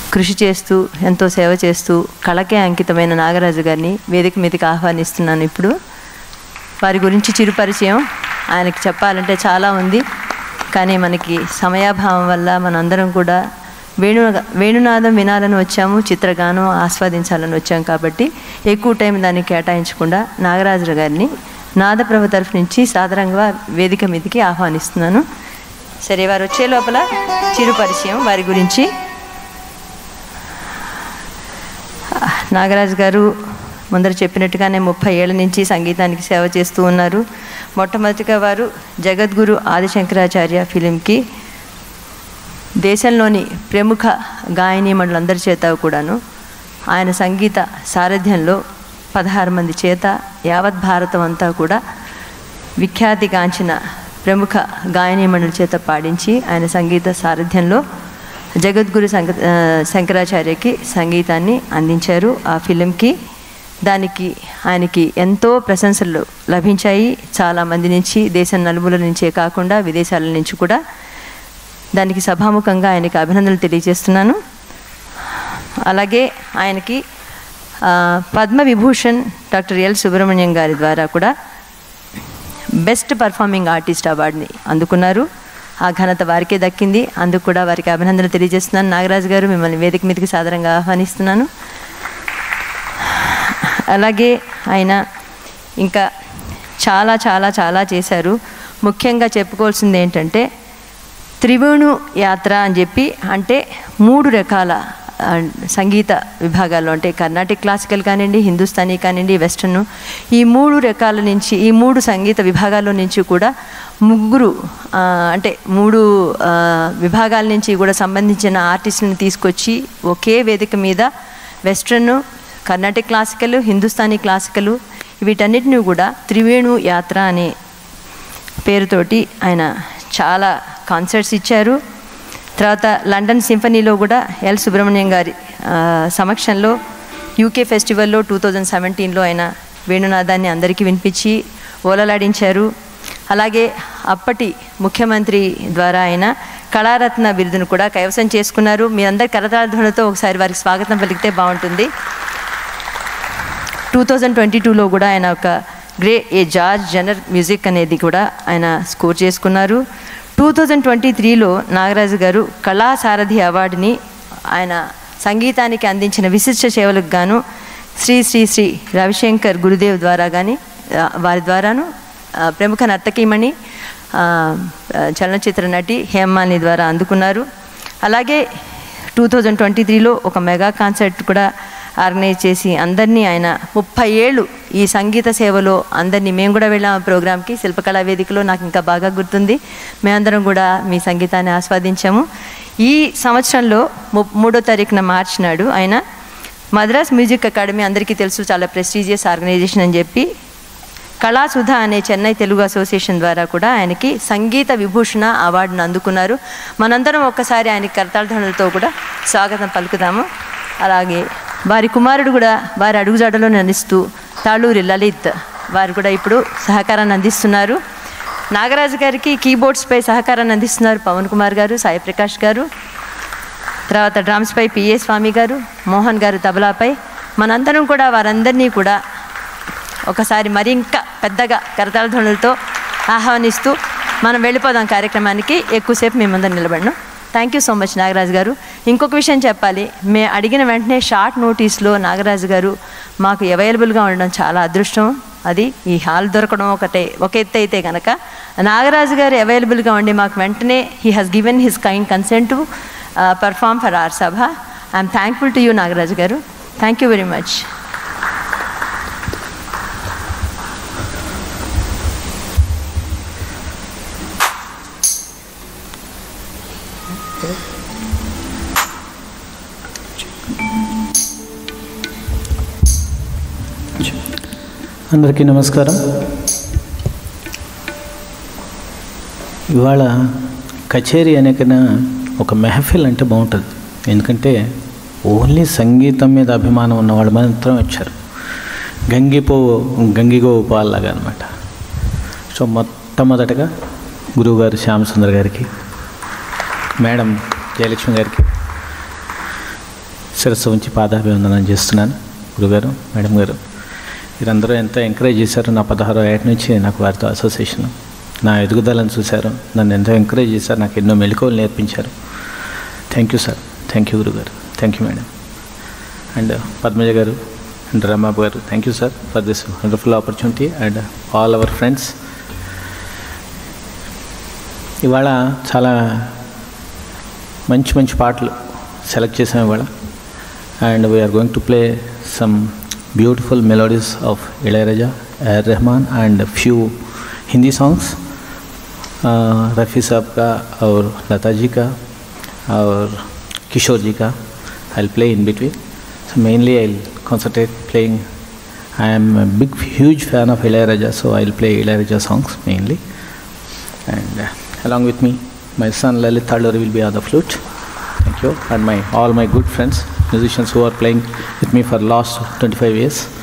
కృషి చేస్తూ ఎంతో సేవ చేస్తూ కళకే అంకితమైన నాగరాజు గారిని వేదిక మీదకి ఆహ్వానిస్తున్నాను ఇప్పుడు వారి గురించి చిరుపరిచయం ఆయనకి చెప్పాలంటే చాలా ఉంది కానీ మనకి సమయాభావం వల్ల మనందరం కూడా వేణు వేణునాదం వినాలని వచ్చాము చిత్రగానం ఆస్వాదించాలని వచ్చాం కాబట్టి ఎక్కువ టైం దాన్ని కేటాయించకుండా నాగరాజు గారిని నాదప్రభ తరఫు నుంచి సాధారణంగా వేదిక మీదకి ఆహ్వానిస్తున్నాను సరే వారు వచ్చే లోపల చిరు పరిచయం వారి గురించి నాగరాజు గారు ముందర చెప్పినట్టుగానే ముప్పై ఏళ్ళ నుంచి సంగీతానికి సేవ చేస్తూ ఉన్నారు మొట్టమొదటిగా వారు జగద్గురు ఆదిశంకరాచార్య ఫిలింకి దేశంలోని ప్రముఖ గాయని మండలందరి చేత కూడాను ఆయన సంగీత సారథ్యంలో పదహారు మంది చేత యావత్ భారతం అంతా కూడా విఖ్యాతిగాంచిన ప్రముఖ గాయని మండలి చేత పాడించి ఆయన సంగీత సారథ్యంలో జగద్గురు సంగ ఆ, శంకరాచార్యకి సంగీతాన్ని అందించారు ఆ ఫిలింకి దానికి ఆయనకి ఎంతో ప్రశంసలు లభించాయి చాలా మంది నుంచి దేశం నలుమూల నుంచే కాకుండా విదేశాల నుంచి కూడా దానికి సభాముఖంగా ఆయనకి అభినందనలు తెలియజేస్తున్నాను అలాగే ఆయనకి ఆ, పద్మ విభూషణ్ డాక్టర్ ఎల్ సుబ్రహ్మణ్యం గారి ద్వారా కూడా బెస్ట్ పర్ఫార్మింగ్ ఆర్టిస్ట్ అవార్డుని అందుకున్నారు ఆ ఘనత వారికే దక్కింది అందుకు కూడా వారికి అభినందనలు తెలియజేస్తున్నాను నాగరాజు గారు మిమ్మల్ని వేదిక మీదకి సాధారణంగా ఆహ్వానిస్తున్నాను అలాగే ఆయన ఇంకా చాలా చాలా చాలా చేశారు ముఖ్యంగా చెప్పుకోవాల్సింది ఏంటంటే త్రివేణు యాత్ర అని చెప్పి అంటే మూడు రకాల ఆ, సంగీత విభాగాల్లో అంటే కర్ణాటిక్ క్లాసికల్ కానివ్వండి హిందుస్థానీ కానివ్వండి వెస్టర్న్ ఈ మూడు రకాల నుంచి ఈ మూడు సంగీత విభాగాల్లో నుంచి కూడా ముగ్గురు ఆ, అంటే మూడు ఆ, విభాగాల నుంచి కూడా సంబంధించిన ఆర్టిస్టులను తీసుకొచ్చి ఒకే వేదిక మీద western Carnatic classical Hindustani classical వీటన్నిటిని కూడా త్రివేణు యాత్ర అనే పేరుతోటి ఆయన చాలా కాన్సర్ట్స్ ఇచ్చారు తర్వాత లండన్ సింఫనీలో కూడా ఎల్ సుబ్రహ్మణ్యం గారి ఆ, సమక్షంలో యూకే ఫెస్టివల్లో టూ థౌజండ్ సెవెంటీన్లో ఆయన వేణునాదాన్ని అందరికీ వినిపించి ఓలలాడించారు అలాగే అప్పటి ముఖ్యమంత్రి ద్వారా ఆయన కళారత్న బిరుదును కూడా కైవసం చేసుకున్నారు మీరందరి కరతాళధ్వనులతో ఒకసారి వారికి స్వాగతం పలికితే బాగుంటుంది టూ థౌజండ్ ట్వంటీ టూలో కూడా ఆయన ఒక గ్రే ఏ జార్జ్ జనర్ మ్యూజిక్ అనేది కూడా ఆయన స్కోర్ చేసుకున్నారు టూ థౌజండ్ ట్వంటీ త్రీలో నాగరాజు గారు కళా సారథి అవార్డుని ఆయన సంగీతానికి అందించిన విశిష్ట సేవలకు గాను శ్రీ శ్రీ శ్రీ రవిశంకర్ గురుదేవ్ ద్వారా కానీ ఆ, వారి ద్వారాను ఆ, ప్రముఖ నర్తకీమణి ఆ, ఆ, చలనచిత్ర నటి హేమాలిని ద్వారా అందుకున్నారు అలాగే టూ థౌజండ్ ట్వంటీ త్రీలో ఒక మెగా కాన్సర్ట్ కూడా ఆర్గనైజ్ చేసి అందరినీ ఆయన ముప్పై ఏళ్ళు ఈ సంగీత సేవలో అందరినీ మేము కూడా వెళ్ళాం ఆ ప్రోగ్రామ్కి శిల్పకళా వేదికలో నాకు ఇంకా బాగా గుర్తుంది మేమందరం కూడా మీ సంగీతాన్ని ఆస్వాదించాము ఈ సంవత్సరంలో ము మూడో తారీఖున మార్చి నాడు ఆయన మద్రాస్ మ్యూజిక్ అకాడమీ అందరికీ తెలుసు చాలా ప్రెస్టీజియస్ ఆర్గనైజేషన్ అని చెప్పి కళాసుధ అనే చెన్నై తెలుగు అసోసియేషన్ ద్వారా కూడా ఆయనకి సంగీత విభూషణ అవార్డును అందుకున్నారు మనందరం ఒక్కసారి ఆయనకి కరతాళధ్వనులతో కూడా స్వాగతం పలుకుదాము అలాగే వారి కుమారుడు కూడా వారి అడుగుజాడలో నడుస్తూ తాళూరి లలిత్ వారు కూడా ఇప్పుడు సహకారాన్ని అందిస్తున్నారు నాగరాజు గారికి కీబోర్డ్స్పై సహకారాన్ని అందిస్తున్నారు పవన్ కుమార్ గారు సాయి ప్రకాష్ గారు తర్వాత డ్రమ్స్పై పిఏ స్వామి గారు మోహన్ గారు తబలాపై మనందరం కూడా వారందరినీ కూడా ఒకసారి మరి ఇంకా పెద్దగా కరతాళ ధ్వనులతో ఆహ్వానిస్తూ మనం వెళ్ళిపోదాం కార్యక్రమానికి ఎక్కువసేపు మీ ముందర నిలబడను thank you so much Nagaraju garu ఇంకొక విషయం చెప్పాలి మే అడిగిన వెంటనే షార్ట్ నోటీస్లో నాగరాజు గారు మాకు అవైలబుల్గా ఉండడం చాలా అదృష్టం అది ఈ హాల్ దొరకడం ఒకటే ఒక ఎత్తు అయితే కనుక నాగరాజు గారు అవైలబుల్గా ఉండి మాకు వెంటనే he has given his kind consent to perform for our సభ I'm thankful to you Nagaraju garu thank you very much అందరికీ నమస్కారం ఇవాళ కచేరీ అనే కన్నా ఒక మెహఫిల్ అంటే బాగుంటుంది ఎందుకంటే ఓన్లీ సంగీతం మీద అభిమానం ఉన్న వాళ్ళు మాత్రం వచ్చారు గంగిపో గంగిగో పాల్లాగా అనమాట సో మొట్టమొదటగా గురువుగారు శ్యామసుందర్ గారికి మేడం జయలక్ష్మి గారికి శిరస్సు ఉంచి పాదాభివందనం చేస్తున్నాను గురుగారు మేడం గారు వీరందరూ ఎంతో ఎంకరేజ్ చేశారు నా పదహారో ఏట నుంచి నాకు వారితో అసోసియేషన్ నా ఎదుగుదలను చూశారు నన్ను ఎంతో ఎంకరేజ్ చేశారు నాకు ఎన్నో మెళుకువలు నేర్పించారు thank you sir thank you గురుగారు thank you madam and Padmaja garu and Ramabu garu thank you sir for this wonderful opportunity and all our friends ఇవాళ చాలా మంచి మంచి పాటలు సెలెక్ట్ చేసాం ఇవాళ and we're going to play some beautiful melodies of Ilayaraja A R Rahman and few Hindi songs Rafi Sahab का और लता जी का और किशोर जी का I play in between so mainly i'll concentrate playing i am a big huge fan of ilayaraja so i'll play ilayaraja songs mainly and uh, along with me my son lalit Thaluri will be on the flute thank you and my all my good friends musicians who are playing with me for last 25 years